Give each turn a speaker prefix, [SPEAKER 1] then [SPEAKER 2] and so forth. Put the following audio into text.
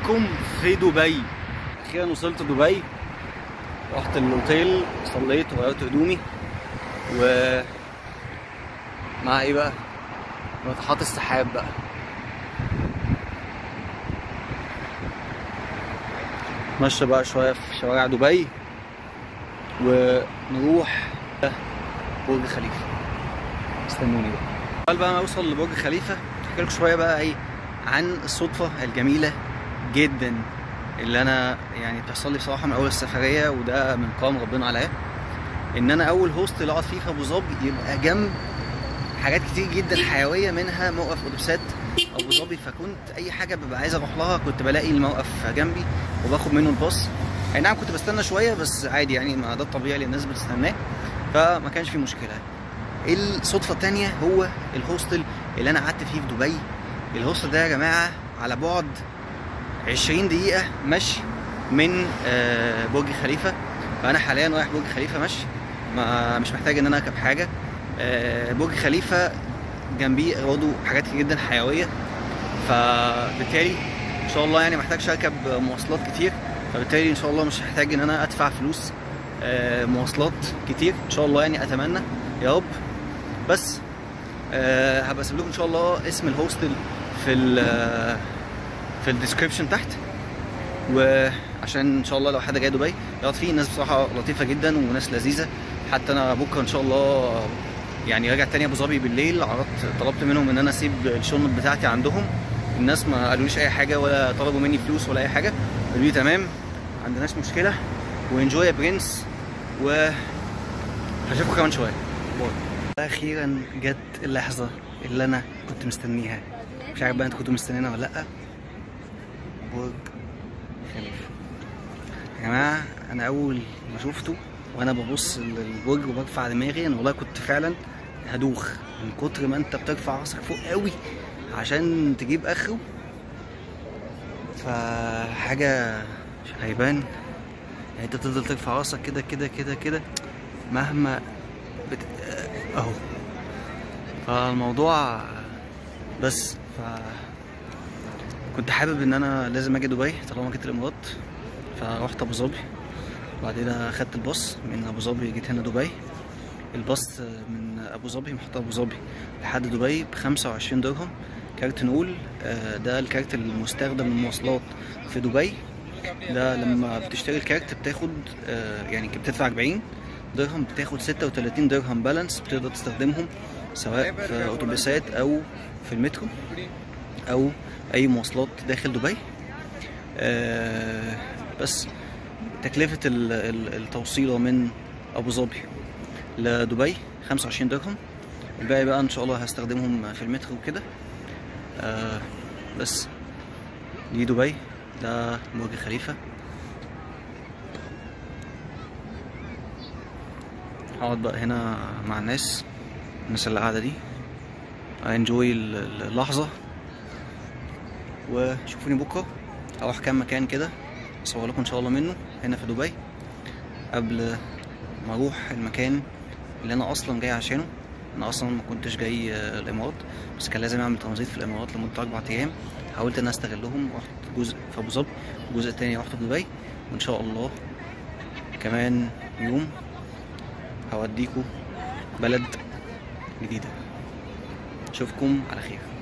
[SPEAKER 1] بيكم في دبي اخيرا وصلت دبي رحت الاوتيل صليت وغيرت هدومي و مع ايه بقى ناطحات السحاب بقى نتمشى بقى شويه في شوارع دبي ونروح برج خليفه استنوني بقى قبل بقى ما اوصل لبرج خليفه احكي لكم شويه بقى ايه عن الصدفه الجميله جدا اللي انا يعني بتحصل لي بصراحه من اول السفريه وده من كرم ربنا عليا ان انا اول هوست اللي اقعد فيه في ابو ظبي يبقى جنب حاجات كتير جدا حيويه منها موقف اتوبيسات ابو ظبي فكنت اي حاجه ببقى عايز اروح لها كنت بلاقي الموقف جنبي وباخد منه الباص اي نعم كنت بستنى شويه بس عادي يعني ما ده الطبيعي اللي الناس بتستناه فما كانش في مشكله الصدفه الثانيه هو الهوستل اللي انا قعدت فيه في دبي الهوستل ده يا جماعه على بعد 20 دقيقه مشي من آه، برج خليفه فانا حاليا رايح برج خليفه مشي ما مش محتاج ان انا اركب حاجه آه، برج خليفه جنبيه برضه حاجات كتير جدا حيويه فبالتالي ان شاء الله يعني محتاجش اركب مواصلات كتير فبالتالي ان شاء الله مش هحتاج ان انا ادفع فلوس آه، مواصلات كتير ان شاء الله يعني اتمنى يا رب بس آه، هبقى اسيب لكم ان شاء الله اسم الهوستل في ال في الديسكربشن تحت وعشان ان شاء الله لو حد جاي دبي يقعد فيه الناس بصراحه لطيفه جدا وناس لذيذه حتى انا بكره ان شاء الله يعني راجع تاني ابو ظبي بالليل عرضت طلبت منهم ان انا اسيب الشنط بتاعتي عندهم الناس ما قالوليش اي حاجه ولا طلبوا مني فلوس ولا اي حاجه قالوا لي تمام ما عندناش مشكله وانجوي يا برنس و هشوفكم كمان شويه باي اخيرا جت اللحظه اللي انا كنت مستنيها مش عارف بقى انتوا كنتوا مستنيينها ولا لا برج خليفه يا جماعه انا اول ما شفته وانا ببص للبرج وبرفع دماغي انا والله كنت فعلا هدوخ من كتر ما انت بترفع راسك فوق قوي عشان تجيب اخره فحاجه هيبان يعني انت تفضل ترفع راسك كده كده كده كده مهما بت... اهو فالموضوع بس ف كنت حابب ان انا لازم اجي دبي طالما جيت الامارات فرحت ابو ظبي وبعدين اخدت الباص من ابو ظبي جيت هنا دبي الباص من ابو ظبي محطه ابو ظبي لحد دبي ب 25 درهم كارت نقول آه، ده الكارت المستخدم للمواصلات في دبي ده لما بتشتري الكارت بتاخد آه، يعني بتدفع 40 درهم بتاخد 36 درهم بالانس بتقدر تستخدمهم سواء في اتوبيسات او في المترو او اي مواصلات داخل دبي آه، بس تكلفة ال- ال- التوصيلة من أبو ظبي لدبي 25 درهم الباقي بقى إن شاء الله هستخدمهم في المترو وكده آه بس دي دبي ده برج خليفة هقعد بقى هنا مع الناس الناس اللي قاعدة دي انجوي اللحظة وشوفوني بكرة هروح كام مكان كده اصور لكم ان شاء الله منه هنا في دبي قبل ما اروح المكان اللي انا اصلا جاي عشانه انا اصلا ما كنتش جاي آه، الامارات بس كان لازم اعمل ترانزيت في الامارات لمده اربع ايام حاولت ان أنا استغلهم رحت جزء في ابو ظبي الجزء التاني رحت في دبي وان شاء الله كمان يوم هوديكوا بلد جديده اشوفكم على خير